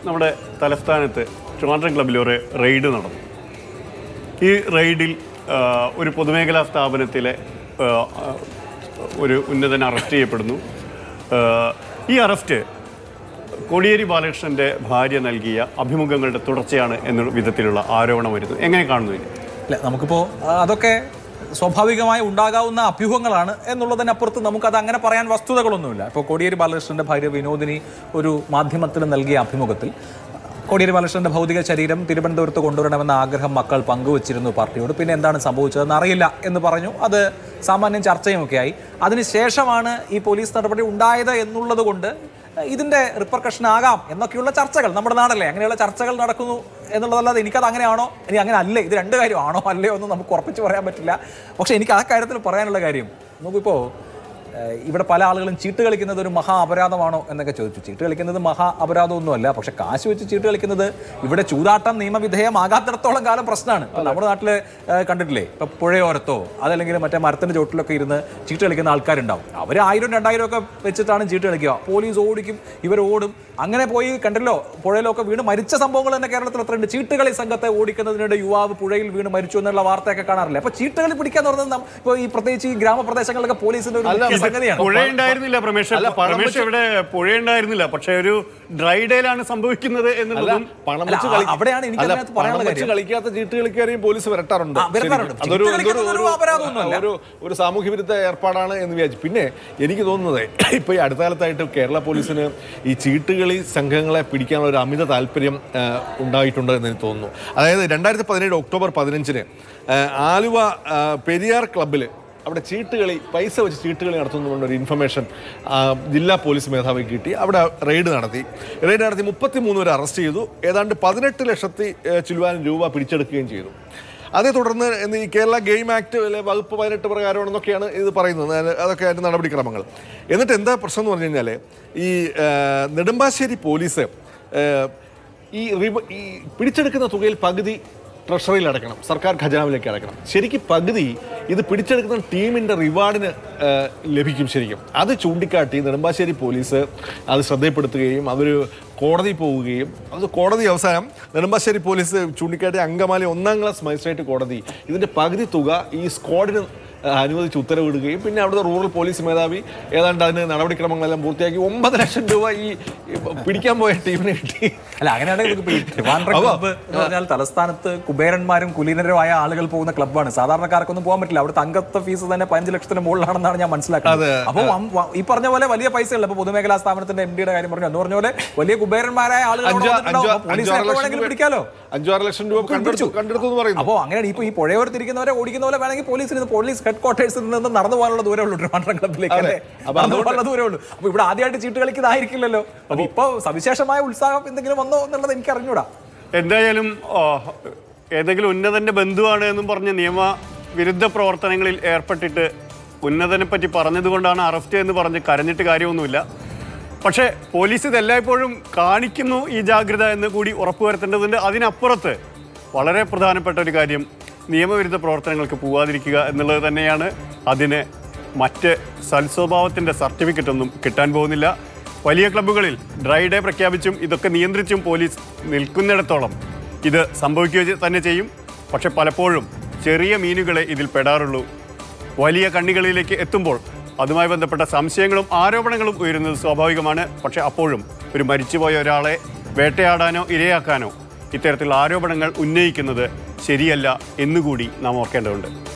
നമ്മുടെ തലസ്ഥാനത്ത് ട്രിവാൻഡ്രം ക്ലബ്ബിൽ ഒരു റെയ്ഡ് നടന്നു ഈ റെയ്ഡിൽ ആ, ഒരു പൊതുമേഖലാ സ്ഥാപനത്തിലെ ആ, ആ, ഒരു ഉന്നതൻ അറസ്റ്റ് ചെയ്യപ്പെടുന്നു ആ, ഈ അറസ്റ്റ് കോടിയേരി ബാലകൃഷ്ണൻ്റെ ഭാര്യ നൽകിയ അഭിമുഖങ്ങളുടെ തുടർച്ചയാണ് എന്ന വിധത്തിലുള്ള ആരോപണം വരുന്നു എങ്ങനെ കാണുന്നു ഇതിനെ? അല്ല നമുക്കിപ്പോൾ അതൊക്കെ സ്വാഭാവികമായി ഉണ്ടാകാവുന്ന അഭ്യൂഹങ്ങളാണ് എന്നുള്ളതിനപ്പുറത്ത് നമുക്കത് അങ്ങനെ പറയാൻ വസ്തുതകളൊന്നുമില്ല ഇപ്പോൾ കോടിയേരി ബാലകൃഷ്ണന്റെ ഭാര്യ വിനോദിനി ഒരു മാധ്യമത്തിന് നൽകിയ അഭിമുഖത്തിൽ കോടിയേരി ബാലകൃഷ്ണന്റെ ഭൗതിക ശരീരം തിരുവനന്തപുരത്ത് കൊണ്ടുവരണമെന്ന ആഗ്രഹം മക്കൾ പങ്കുവച്ചിരുന്നു പാർട്ടിയോട് പിന്നെ എന്താണ് സംഭവിച്ചതെന്ന് അറിയില്ല എന്ന് പറഞ്ഞു അത് സാമാന്യം ചർച്ചയുമൊക്കെയായി അതിനുശേഷമാണ് ഈ പോലീസ് നടപടി ഉണ്ടായത് എന്നുള്ളത് കൊണ്ട് ഇതിന്റെ റിപ്പർക്കഷൻ ആകാം എന്നൊക്കെയുള്ള ചർച്ചകൾ നമ്മുടെ നാടല്ലേ അങ്ങനെയുള്ള ചർച്ചകൾ നടക്കുന്നു എന്നുള്ളതല്ലാതെ എനിക്കത് അങ്ങനെയാണോ ഇനി അങ്ങനെ അല്ലേ ഇത് രണ്ട് കാര്യമാണോ അല്ലയോ എന്ന് നമുക്ക് ഉറപ്പിച്ച് പറയാൻ പറ്റില്ല പക്ഷേ എനിക്ക് ആ കാര്യത്തിൽ പറയാനുള്ള കാര്യം നമുക്കിപ്പോൾ ഏഹ്, ഇവിടെ പല ആളുകളും ചീട്ട് കളിക്കുന്നത് ഒരു മഹാ അപരാധമാണോ എന്നൊക്കെ ചോദിച്ചു ചീട്ട് കളിക്കുന്നത് മഹാ അപരാധമൊന്നുമല്ല പക്ഷെ കാശ് വെച്ച് ചീട്ട് കളിക്കുന്നത് ഇവിടെ ചൂതാട്ടം നിയമവിധേയമാകാത്തിടത്തോളം കാലം പ്രശ്നമാണ് ഇപ്പൊ നമ്മുടെ നാട്ടിൽ കണ്ടിട്ടില്ലേ ഇപ്പൊ പുഴയോരത്തോ അതല്ലെങ്കിൽ മറ്റേ മരത്തിന്റെ ചോട്ടിലൊക്കെ ഇരുന്ന് ചീട്ട് കളിക്കുന്ന ആൾക്കാരുണ്ടാവും അവർ ആയിരം രണ്ടായിരം ഒക്കെ വെച്ചിട്ടാണ് ചീട്ട് കളിക്കുക പോലീസ് ഓടിക്കും ഇവർ ഓടും അങ്ങനെ പോയി കണ്ടല്ലോ പുഴയിലൊക്കെ വീണ് മരിച്ച സംഭവങ്ങൾ തന്നെ കേരളത്തിൽ എത്രയുണ്ട് ചീട്ടുകളി സംഘത്തെ ഓടിക്കുന്നതിനിടെ യുവാവ് പുഴയിൽ വീണ് മരിച്ചു എന്നുള്ള വാർത്തയൊക്കെ കാണാറില്ല അപ്പൊ ചീട്ടുകളി പിടിക്കാന്ന് പറഞ്ഞത് നം- ഇപ്പൊ ഈ പ്രത്യേകിച്ച് ഈ ഗ്രാമപ്രദേശങ്ങളിലൊക്കെ പോലീസിന്റെ ഒരു മുഖ്യ സംഗതിയാണ് പുഴ ഉണ്ടായിരുന്നില്ല പ്രമേഷ് അല്ല, പണം പ്രമേഷ് വെച്ച് ഇവിടെ പുഴ ഉണ്ടായിരുന്നില്ല പക്ഷെ ഒരു ഡ്രൈ ഡേയിലാണ് സംഭവിക്കുന്നത് അല്ല എന്നുള്ളതും പണം അല്ല, വെച്ച് ആ- കളി- അവിടെയാണ് എനിക്ക് അല്ല, അതിനകത്ത് പറയാനുള്ള പണം വെച്ച് കാര്യം. കളിക്കാത്ത ചീട്ട് കളിക്കാരെയും പോലീസ് വരട്ടാറുണ്ട് ആ, വരട്ടാറുണ്ട്. ശരിക്കും. അതൊരു ചീട്ട് കളിക്കുന്നത് അതൊരു- ഒരു അപരാധമൊന്നുമല്ല. ഒരു ഒരു സാമൂഹ്യ വിരുദ്ധ ഏർപ്പാടാണ് എന്ന് വിചാരിച്ചു പിന്നെ എനിക്ക് തോന്നുന്നത് ഇപ്പൊ ഈ അടുത്ത കാലത്തായിട്ട് കേരള പോലീസിന് ഈ ചീട്ടുകളി സംഘങ്ങളെ പിടിക്കാനുള്ള ഒരു അമിത താല്പര്യം ആ, ഉണ്ടായിട്ടുണ്ട് എന്ന് എനിക്ക് തോന്നുന്നു അതായത് രണ്ടായിരത്തി പതിനേഴ് ഒക്ടോബർ പതിനഞ്ചിന് ആ, ആലുവ ആ, പെരിയാർ ക്ലബ്ബിൽ അവിടെ ചീട്ടുകളി പൈസ വെച്ച് ചീട്ടുകളി നടത്തുന്നുകൊണ്ട് ഒരു ഇൻഫർമേഷൻ ആ, ജില്ലാ പോലീസ് മേധാവി കിട്ടി അവിടെ റെയ്ഡ് നടത്തി റെയ്ഡ് നടത്തി മുപ്പത്തി മൂന്ന് പേരെ അറസ്റ്റ് ചെയ്തു ഏതാണ്ട് പതിനെട്ട് ലക്ഷത്തി ഏ, ചില്ലുവാനും രൂപ പിടിച്ചെടുക്കുകയും ചെയ്തു അതേ തുടർന്ന് ഇന്ന് ഈ കേരള ഗെയിം ആക്ട് അല്ലെ വകുപ്പ് പതിനെട്ട് പ്രകാരമാണെന്നൊക്കെയാണ് ഇത് പറയുന്നത് അത് അതൊക്കെ അതിൻ്റെ നടപടിക്രമങ്ങൾ എന്നിട്ട് എന്താ പ്രശ്നം എന്ന് പറഞ്ഞു കഴിഞ്ഞാൽ ഈ ആ, നെടുമ്പാശ്ശേരി പോലീസ് ആ, ഈ റിവ- ഈ പിടിച്ചെടുക്കുന്ന തുകയിൽ പകുതി ട്രഷറിയിൽ അടക്കണം സർക്കാർ ഖജാവിലേക്ക് അടക്കണം ശരിക്കും പകുതി ഇത് പിടിച്ചെടുക്കുന്ന ടീമിൻ്റെ റിവാർഡിന് ആ, ലഭിക്കും ശരിക്കും അത് ചൂണ്ടിക്കാട്ടി നെടുമ്പാശ്ശേരി പോലീസ് അത് ശ്രദ്ധയിൽപ്പെടുത്തുകയും അവർ കോടതി പോവുകയും അത് കോടതി അവസാനം നെടുമ്പാശ്ശേരി പോലീസ് ചൂണ്ടിക്കാട്ടി അങ്കമാലി ഒന്നാം ക്ലാസ് മജിസ്ട്രേറ്റ് കോടതി ഇതിൻ്റെ പകുതി തുക ഈ സ്ക്വാഡിന് ആ, അനുവദിച്ച് ഉത്തരവിടുകയും പിന്നെ അവിടുത്തെ റൂറൽ പോലീസ് മേധാവി ഏതാണ്ട് അതിന് നടപടിക്രമങ്ങളെല്ലാം പൂർത്തിയാക്കി ഒമ്പത് ലക്ഷം രൂപ ഈ ഈ പിടിക്കാൻ പോയ ടീമിന് കിട്ടി അല്ല അങ്ങനെയാണെങ്കിൽ നമുക്ക് ഈ ട്രിവാൻഡ്രം അപ്പൊ- ക്ലബ്ബ് എന്ന് പറഞ്ഞാൽ തലസ്ഥാനത്ത് കുബേരന്മാരും കുലീനരുമായ ആളുകൾ പോകുന്ന ക്ലബ്ബാണ് സാധാരണക്കാർക്കൊന്നും പോകാൻ പറ്റില്ല അവിടുത്തെ അംഗത്വ ഫീസ് തന്നെ പതിനഞ്ച് ലക്ഷത്തിന് മുകളിലാണെന്നാണ് ഞാൻ മനസ്സിലാക്കുന്നത് അപ്പോൾ ഈ പറഞ്ഞ പോലെ വലിയ പൈസയുള്ള ഇപ്പൊ പൊതുമേഖലാ സ്ഥാപനത്തിന്റെ എം ഡിയുടെ കാര്യം പറഞ്ഞു എന്ന് പറഞ്ഞ പോലെ വലിയ കുബേരന്മാരായ ആളുകൾ അവിടെ അഞ്ചോ വന്നിട്ടുണ്ടാവും. അഞ്ചോ അപ്പോൾ പോലീസിനെ അഞ്ചാറ് എപ്പോൾ ലക്ഷം വേണമെങ്കിലും രൂപ പിടിക്കാലോ അഞ്ചാറ് ലക്ഷം രൂപ കണ്ടെടുത്തു കണ്ടെടുത്തു എന്ന് പറയുന്നു അപ്പോൾ അങ്ങനെയാണ് ഇപ്പൊ ഈ പുഴയോരത്തിരിക്കുന്നവരെ ഓടിക്കുന്ന പോലെ വേണമെങ്കിൽ പോലീസിന് ഇത് പോലീസ് ഹെഡ് ക്വാർട്ടേഴ്സിൽ നിന്ന് നടന്നു പോകാനുള്ള ദൂരമേ ഉള്ളൂ ട്രിവാൻഡ്രം ക്ലബിലേക്ക് അതെ. അല്ലേ അപ്പൊ നടന്നു അതുകൊണ്ട് പോകാനുള്ള ദൂരമേ ഉള്ളൂ അപ്പൊ ഇവിടെ ആദ്യമായിട്ട് ചീട്ട് കളിക്കുന്നതായിരിക്കില്ലല്ലോ അപ്പൊ ഇപ്പൊ സവിശേഷമായ ഉത്സാഹം എന്തെങ്കിലും വന്നോ എന്നുള്ളത് എനിക്ക് അറിഞ്ഞൂടാ എന്തായാലും ആ, ഏതെങ്കിലും ഉന്നതന്റെ ബന്ധുവാണ് എന്നും പറഞ്ഞ് നിയമവിരുദ്ധ പ്രവർത്തനങ്ങളിൽ ഏർപ്പെട്ടിട്ട് ഉന്നതനെ പറ്റി പറഞ്ഞതുകൊണ്ടാണ് അറസ്റ്റ് എന്ന് പറഞ്ഞ് കരഞ്ഞിട്ട് കാര്യമൊന്നുമില്ല പക്ഷേ പോലീസ് ഇത് എല്ലായ്പ്പോഴും കാണിക്കുന്നു ഈ ജാഗ്രത എന്ന് കൂടി ഉറപ്പുവരുത്തേണ്ടതുണ്ട് അതിനപ്പുറത്ത് വളരെ പ്രധാനപ്പെട്ട ഒരു കാര്യം നിയമവിരുദ്ധ പ്രവർത്തനങ്ങൾക്ക് പോവാതിരിക്കുക എന്നുള്ളത് തന്നെയാണ് അതിന് മറ്റ് സൽസ്വഭാവത്തിൻ്റെ സർട്ടിഫിക്കറ്റ് ഒന്നും കിട്ടാൻ പോകുന്നില്ല വലിയ ക്ലബ്ബുകളിൽ ഡ്രൈ ഡേ പ്രഖ്യാപിച്ചും ഇതൊക്കെ നിയന്ത്രിച്ചും പോലീസ് നിൽക്കുന്നിടത്തോളം ഇത് സംഭവിക്കുക തന്നെ ചെയ്യും പക്ഷെ പലപ്പോഴും ചെറിയ മീനുകളെ ഇതിൽ പെടാറുള്ളൂ വലിയ കണ്ണികളിലേക്ക് എത്തുമ്പോൾ അതുമായി ബന്ധപ്പെട്ട സംശയങ്ങളും ആരോപണങ്ങളും ഉയരുന്നത് സ്വാഭാവികമാണ് പക്ഷെ അപ്പോഴും ഒരു മരിച്ചുപോയ ഒരാളെ വേട്ടയാടാനോ ഇരയാക്കാനോ ഇത്തരത്തിലുള്ള ആരോപണങ്ങൾ ഉന്നയിക്കുന്നത് ശരിയല്ല എന്നുകൂടി നാം ഓർക്കേണ്ടതുണ്ട്